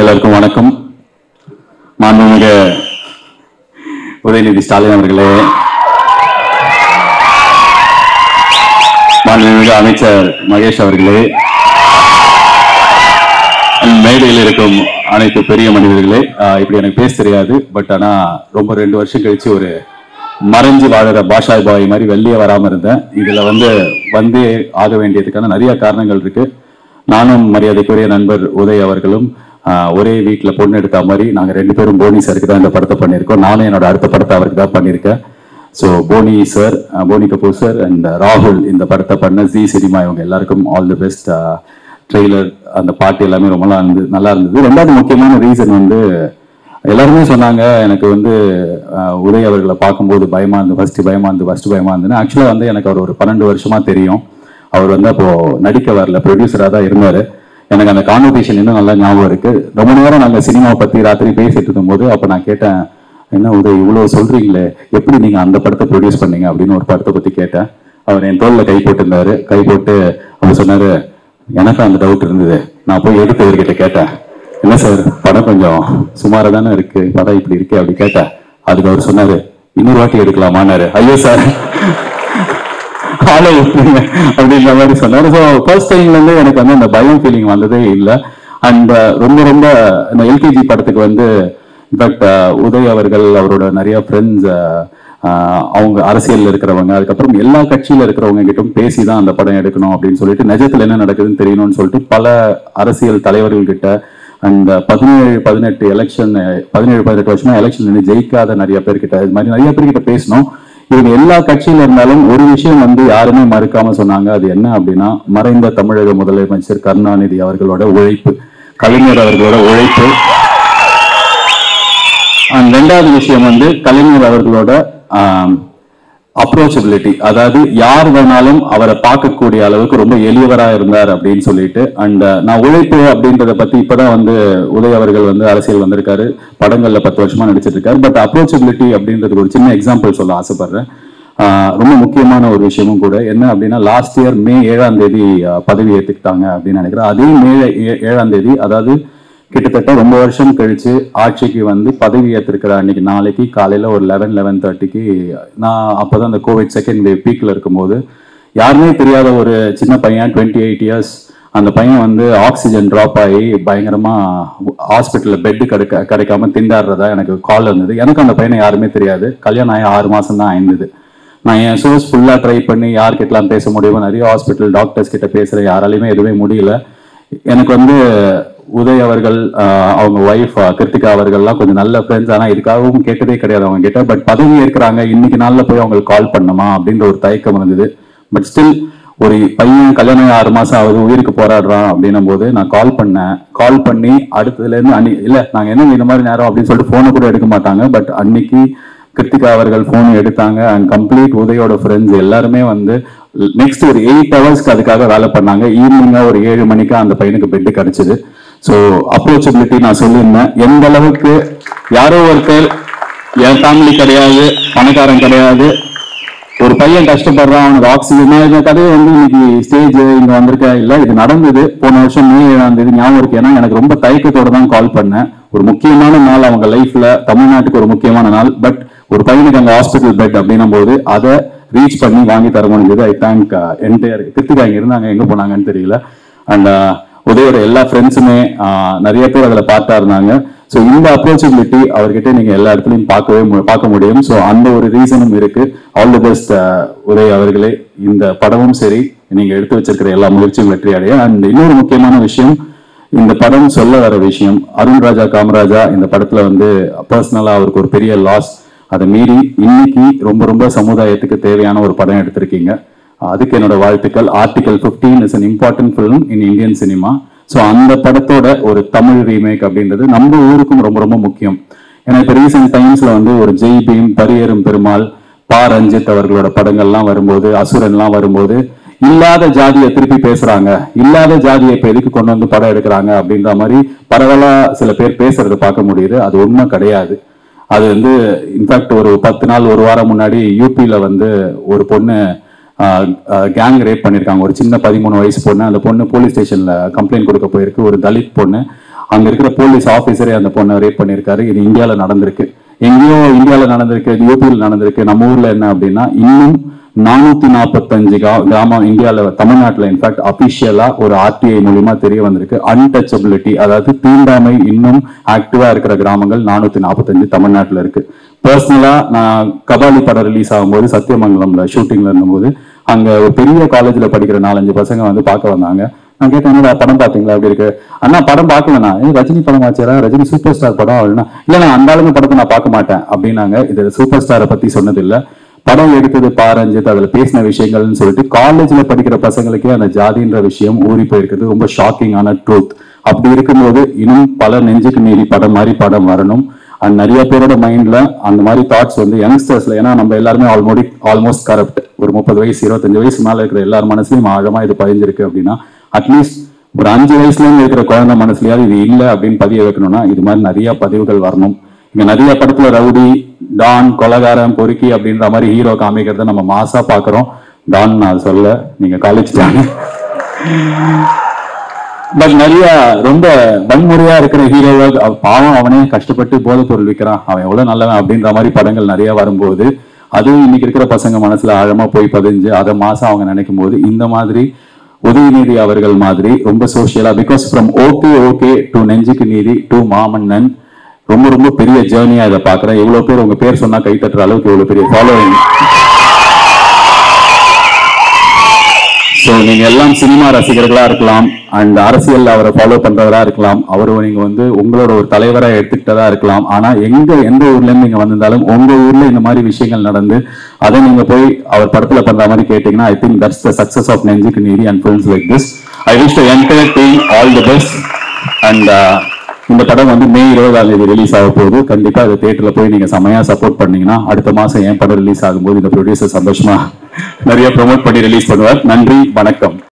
எல்லாருக்கும் வணக்கம் மாண்புமிகு உதயநிதி ஸ்டாலின் அவர்களே மாண்புமிகு அமைச்சர் மகேஷ் அவர்களே மேடையில் இருக்கும் அனைத்து பெரிய மனிதர்களே ஆஹ் இப்படி எனக்கு பேச தெரியாது பட் ஆனா ரொம்ப ரெண்டு வருஷம் கழிச்சு ஒரு மறைஞ்சு வாழுற பாஷாய் பாய் மாதிரி வெளியே வராம இருந்தேன் இதுல வந்து வந்தே ஆக வேண்டியதுக்கான நிறைய காரணங்கள் இருக்கு நானும் மரியாதைக்குரிய நண்பர் உதய் அவர்களும் ஆஹ் ஒரே வீட்டில் பொண்ணு எடுத்த மாதிரி நாங்கள் ரெண்டு பேரும் போனி சாருக்கு தான் இந்த படத்தை பண்ணியிருக்கோம் நானும் என்னோட அடுத்த படத்தை அவருக்கு தான் பண்ணியிருக்கேன் so Boney sir Boney Kapoor sir and ராகுல் இந்த படத்தை பண்ண ஜி சினிமா இவங்க எல்லாருக்கும் ஆல் தி பெஸ்ட் ட்ரெய்லர் அந்த பாட்டு எல்லாமே ரொம்ப நல்லா இருந்தது நல்லா இருந்தது ரெண்டாவது முக்கியமான ரீசன் வந்து எல்லாருமே சொன்னாங்க எனக்கு வந்து ஆஹ், உதய் அவர்களை பார்க்கும்போது பயமா இருந்து ஃபர்ஸ்ட் பயமா இருந்து ஃபர்ஸ்ட் பயமா இருந்துன்னு ஆக்சுவலாக வந்து எனக்கு அவர் ஒரு பன்னெண்டு வருஷமா தெரியும் அவர் வந்து அப்போ நடிக்க வரல ப்ரொடியூசராக தான் இருந்தாரு எனக்கு அந்த கான்வர்சேஷன் இன்னும் நல்லா ஞாபகம் இருக்கு ரொம்ப நேரம் நாங்கள் சினிமா பத்தி ராத்திரி பேசிட்டு இருக்கும்போது அப்போ நான் கேட்டேன் என்ன உதய் இவ்வளோ சொல்றீங்களே எப்படி நீங்க அந்த படத்தை ப்ரொடியூஸ் பண்ணீங்க அப்படின்னு ஒரு படத்தை பத்தி கேட்டேன் அவர் என் தோல்ல கை போட்டிருந்தாரு கை போட்டு அவர் சொன்னாரு எனக்கும் அந்த டவுட் இருந்தது நான் போய் எடுத்தவர்கிட்ட கேட்டேன் என்ன சார் படம் கொஞ்சம் சுமாராக தானே இருக்கு படம் இப்படி இருக்கு அப்படி கேட்டேன் அதுக்கு அவர் சொன்னாரு இன்னொரு வாட்டி எடுக்கலாமான்னாரு ஐயோ சார் ஆளை விட்டுருங்க அப்படின்ற மாதிரி சொன்னாரு ஸோ ஃபர்ஸ்ட் டைம்ல இருந்து எனக்கு வந்து அந்த பயம் ஃபீலிங் வந்ததே இல்லை அண்ட் ரொம்ப ரொம்ப இந்த எல்கேஜி படத்துக்கு வந்து இன்ஃபேக்ட் உதய் அவர்கள் அவரோட நிறைய ஃப்ரெண்ட்ஸ் அவங்க அரசியல்ல இருக்கிறவங்க அதுக்கப்புறம் எல்லா கட்சியில இருக்கிறவங்க கிட்டும் பேசி தான் அந்த படம் எடுக்கணும் அப்படின்னு சொல்லிட்டு நிஜத்துல என்ன நடக்குதுன்னு தெரியணும்னு சொல்லிட்டு பல அரசியல் தலைவர்கள் கிட்ட அந்த பதினேழு பதினெட்டு எலெக்ஷன் பதினேழு பதினெட்டு வருஷமா எலெக்ஷன் நின்று ஜெயிக்காத நிறைய பேர்கிட்ட இது மாதிரி நிறைய பேர்கிட்ட பேசணும் இவங்க எல்லா கட்சியில இருந்தாலும் ஒரு விஷயம் வந்து யாருமே மறுக்காம சொன்னாங்க அது என்ன அப்படின்னா மறைந்த தமிழக முதலமைச்சர் கருணாநிதி அவர்களோட உழைப்பு கலைஞர் அவர்களோட உழைப்பு அண்ட் ரெண்டாவது விஷயம் வந்து கலைஞர் அவர்களோட அப்ரோச்சபிலிட்டி அதாவது யார் வேணாலும் அவரை பார்க்கக்கூடிய அளவுக்கு ரொம்ப எளியவரா இருந்தார் அப்படின்னு சொல்லிட்டு அண்ட் நான் உழைப்பு அப்படின்றத பத்தி இப்பதான் வந்து உதய் அவர்கள் வந்து அரசியல் வந்திருக்காரு படங்கள்ல பத்து வருஷமா நடிச்சிட்டு இருக்காரு பட் அப்ரோச்சபிலிட்டி அப்படின்றதுக்கு ஒரு சின்ன எக்ஸாம்பிள் சொல்ல ஆசைப்படுறேன் ஆஹ் ரொம்ப முக்கியமான ஒரு விஷயமும் கூட என்ன அப்படின்னா லாஸ்ட் இயர் மே ஏழாம் தேதி ஆஹ் பதவி ஏத்துக்கிட்டாங்க அப்படின்னு நினைக்கிறேன் அதே மே ஏ- ஏழாம் தேதி அதாவது கிட்டத்தட்ட ரொம்ப வருஷம் கழிச்சு ஆட்சிக்கு வந்து பதவி ஏற்றிருக்கிற அன்னைக்கு நாளைக்கு காலையில ஒரு லெவன் லெவன் தேர்ட்டிக்கு நான் அப்பதான் அந்த கோவிட் செகண்ட் வேவ் பீக்ல இருக்கும்போது யாருமே தெரியாத ஒரு சின்ன பையன் டுவெண்ட்டி எயிட் இயர்ஸ் அந்த பையன் வந்து ஆக்சிஜன் ட்ராப் ஆகி பயங்கரமா ஹாஸ்பிட்டல்ல பெட் கிடைக்க கிடைக்காம திண்டாடுறதா எனக்கு கால் இருந்தது எனக்கு அந்த பையனை யாருமே தெரியாது கல்யாணம் ஆகி ஆறு மாசம் தான் ஆயிருந்தது நான் என் சோர்ஸ் ஃபுல்லா ட்ரை பண்ணி யார்கிட்டலாம் பேச முடியுமோ நிறைய ஹாஸ்பிட்டல் டாக்டர்ஸ் கிட்ட பேசுற யாராலையுமே எதுவுமே முடியல எனக்கு வந்து உதய் அவர்கள் ஆஹ், அவங்க ஒய்ஃப் கிருத்திகா அவர்கள்லாம் கொஞ்சம் நல்ல ஃப்ரெண்ட்ஸ் ஆனா இதுக்காகவும் கேட்டதே கிடையாது அவங்க கிட்ட பட் பதவி ஏற்கிறாங்க இன்னைக்கு நாள்ல போய் அவங்களுக்கு கால் பண்ணணுமா அப்படின்ற ஒரு தயக்கம் இருந்தது பட் ஸ்டில் ஒரு பையன் கல்யாணம் ஆகி ஆறு மாசம் ஆகுது உயிருக்கு போராடுறான் அப்படின்னும் போது நான் கால் பண்ணேன் கால் பண்ணி அடுத்ததுல இருந்து அன்னி இல்ல நாங்க என்ன இந்த மாதிரி நேரம் அப்படின்னு சொல்லிட்டு போனை கூட எடுக்க மாட்டாங்க பட் அன்னைக்கு கிருத்திகா அவர்கள் போன் எடுத்தாங்க அண்ட் கம்ப்ளீட் உதயோட ஃப்ரெண்ட்ஸ் எல்லாருமே வந்து நெக்ஸ்ட் ஒரு எயிட் ஹவர்ஸ்க்கு அதுக்காக வேலை பண்ணாங்க ஈவினிங்கா ஒரு ஏழு மணிக்கு அந்த பையனுக்கு பெட் கிடைச்சது ஸோ அப்ரோச்சபிலிட்டி நான் சொல்லியிருந்தேன் எந்த அளவுக்கு யாரோ ஒருத்தர் என் ஃபேமிலி கிடையாது பணக்காரன் கிடையாது ஒரு பையன் கஷ்டப்படுறான் அவனுக்கு ஆக்சிஜன் இந்த கதையை வந்து இன்னைக்கு ஸ்டேஜ் இங்க வந்திருக்க இல்ல இது நடந்தது போன வருஷம் மே ஏழாம் தேதி ஞாபகம் இருக்கு ஏன்னா எனக்கு ரொம்ப தயக்கத்தோட தான் கால் பண்ணேன் ஒரு முக்கியமான நாள் அவங்க லைஃப்ல தமிழ்நாட்டுக்கு ஒரு முக்கியமான நாள் பட் ஒரு பையனுக்கு அங்க ஹாஸ்பிட்டல் பெட் அப்படின்னும் போது அதை ரீச் பண்ணி வாங்கி தர முடிஞ்சது ஐ தேங்க் என்டையர் கிருத்திகா இங்க இருந்தாங்க எங்க போனாங்கன்னு தெரியல அண்ட் உதயோட எல்லா ஃப்ரெண்ட்ஸுமே நிறைய பேர் அதில் பார்த்தா இருந்தாங்க ஸோ இந்த அப்ரோச்சபிலிட்டி அவர்கிட்ட நீங்க எல்லா இடத்துலையும் பார்க்கவே மு- பார்க்க முடியும் ஸோ அந்த ஒரு ரீசனும் இருக்கு ஆல் தி பெஸ்ட் உதய் அவர்களே இந்த படமும் சரி நீங்க எடுத்து வச்சிருக்கிற எல்லா முயற்சியும் வெற்றி அடைய அண்ட் இன்னொரு முக்கியமான விஷயம் இந்த படம் சொல்ல வர விஷயம் அருண் ராஜா காமராஜா இந்த படத்துல வந்து பர்சனலா அவருக்கு ஒரு பெரிய லாஸ் அதை மீறி இன்னைக்கு ரொம்ப ரொம்ப சமுதாயத்துக்கு தேவையான ஒரு படம் எடுத்திருக்கீங்க அதுக்கு என்னோட வாழ்த்துக்கள் article 15 is an important film in Indian cinema so அந்த படத்தோட ஒரு தமிழ் ரீமேக் அப்படின்றது நம்ம ஊருக்கும் ரொம்ப ரொம்ப முக்கியம் ஏன்னா இப்போ ரீசெண்ட் டைம்ஸ்ல வந்து ஒரு ஜெய் பீம் பரியேறும் பெருமாள் பா ரஞ்சித் அவர்களோட படங்கள்லாம் வரும்போது அசுரன்லாம் வரும்போது இல்லாத ஜாதியை திருப்பி பேசுறாங்க இல்லாத ஜாதியை இப்ப எதுக்கு கொண்டு வந்து படம் எடுக்கிறாங்க அப்படின்ற மாதிரி பரவலா சில பேர் பேசுறத பார்க்க முடியுது அது உண்மை கிடையாது அது வந்து இன்ஃபேக்ட் ஒரு பத்து நாள் ஒரு வாரம் முன்னாடி யூபியில வந்து ஒரு பொண்ணு கேங் ரேப் பண்ணியிருக்காங்க ஒரு சின்ன பதிமூணு வயசு பொண்ணு அந்த பொண்ணு போலீஸ் ஸ்டேஷன்ல கம்ப்ளைண்ட் கொடுக்க போயிருக்கு ஒரு தலித் பொண்ணு அங்க இருக்கிற போலீஸ் ஆபீசரே அந்த பொண்ணை ரேப் பண்ணியிருக்காரு இது இந்தியால நடந்திருக்கு எங்கேயோ இந்தியால நடந்திருக்கு இது யூபியில் நடந்திருக்கு நம்ம ஊர்ல என்ன அப்படின்னா இன்னும் நானூத்தி நாற்பத்தஞ்சு கிராமம் இந்தியால தமிழ்நாட்டுல இன்ஃபேக்ட் அபிஷியலா ஒரு ஆர்டிஐ மூலியமா தெரிய வந்திருக்கு அன்டச்சபிலிட்டி அதாவது தீண்டாமை இன்னும் ஆக்டிவா இருக்கிற கிராமங்கள் நானூத்தி நாற்பத்தஞ்சு தமிழ்நாட்டுல இருக்கு பர்சனலா நான் கபாலி படம் ரிலீஸ் ஆகும்போது சத்தியமங்கலம்ல ஷூட்டிங்ல இருந்தபோது அங்க ஒரு பெரிய காலேஜ்ல படிக்கிற நாலஞ்சு பசங்க வந்து பார்க்க வந்தாங்க நான் கேட்டேன் என்னடா படம் பாத்தீங்களா அப்படி இருக்கு அண்ணா படம் பார்க்கலண்ணா ஏய் ரஜினி படம் ஆச்சாரா ரஜினி சூப்பர் ஸ்டார் படம் அப்படின்னா இல்ல நான் அந்த ஆளுங்க படத்தை நான் பார்க்க மாட்டேன் அப்படின்னாங்க இது சூப்பர் ஸ்டாரை பத்தி சொன்னது இல்ல படம் எடுத்தது பாரஞ்சித் அதுல பேசின விஷயங்கள்னு சொல்லிட்டு காலேஜ்ல படிக்கிற பசங்களுக்கே அந்த ஜாதின்ற விஷயம் ஊறி போயிருக்கிறது ரொம்ப ஷாக்கிங்கான ட்ரூத் அப்படி இருக்கும்போது இன்னும் பல நெஞ்சுக்கு மீறி படம் மாதிரி படம் வரணும் அண்ட் நிறைய பேரோட மைண்ட்ல அந்த மாதிரி தாட்ஸ் வந்து யங்ஸ்டர்ஸ்ல ஏன்னா நம்ம எல்லாருமே ஆல்மோடி ஆல்மோஸ்ட் கரப்ட் ஒரு முப்பது வயசு இருபத்தஞ்சு வயசு மேல இருக்கிற எல்லார் மனசுலயும் ஆழமா இது பதிஞ்சிருக்கு அப்படின்னா அட்லீஸ்ட் ஒரு அஞ்சு வயசுல இருந்து இருக்கிற குழந்தை மனசுலயாவது இது இல்லை அப்படின்னு பதிய வைக்கணும்னா இது மாதிரி நிறைய பதிவுகள் வரணும் இங்க நிறைய படத்துல ரவுடி டான் கொலகாரன் பொறுக்கி அப்படின்ற மாதிரி ஹீரோ காமிக்கிறத நம்ம மாசா பாக்குறோம் டான் நான் சொல்ல நீங்க காலேஜ் தானே பட் நிறைய ரொம்ப வன்முறையா இருக்கிற ஹீரோவை பாவம் அவனே கஷ்டப்பட்டு போதைப் பொருள் விற்கிறான் அவன் எவ்வளவு நல்லவன் அப்படின்ற மாதிரி படங்கள் நிறைய வரும்போது அதுவும் இன்னைக்கு இருக்கிற பசங்க மனசுல ஆழமா போய் பதிஞ்சு அதை மாசம் அவங்க நினைக்கும் போது இந்த மாதிரி உதயநிதி அவர்கள் மாதிரி ரொம்ப சோஷியலா because from okay okay to Nenjukku Needhi to மாமன்னன் ரொம்ப ரொம்ப பெரிய ஜேர்னியா இதை பாக்குறேன் இவ்வளவு பேர் உங்க பேர் சொன்னா கை தட்டுற அளவுக்கு இவ்வளவு பெரிய ஃபாலோவிங் ஸோ நீங்க எல்லாம் சினிமா ரசிகர்களா இருக்கலாம் அண்ட் அரசியல்ல அவரை ஃபாலோ பண்றவரா இருக்கலாம் அவரை நீங்க வந்து உங்களோட ஒரு தலைவரா எடுத்துக்கிட்டதா இருக்கலாம் ஆனா எங்க எந்த ஊர்ல இருந்து நீங்க வந்திருந்தாலும் உங்க ஊர்ல இந்த மாதிரி விஷயங்கள் நடந்து அதை நீங்க போய் அவர் படத்துல பண்ற மாதிரி கேட்டீங்கன்னா I think that's the success of Nenjukku Needhi and films like this I wish to entire team all the best அண்ட் இந்த படம் வந்து மே இருபதாம் தேதி ரிலீஸ் ஆக போகுது கண்டிப்பா இந்த தியேட்டர்ல போய் நீங்க செமையா சப்போர்ட் பண்ணீங்கன்னா அடுத்த மாசம் என் படம் ரிலீஸ் ஆகும்போது இந்த ப்ரொடியூசர் சந்தோஷமா நிறைய ப்ரோமோட் பண்ணி ரிலீஸ் பண்ணுவார் நன்றி வணக்கம்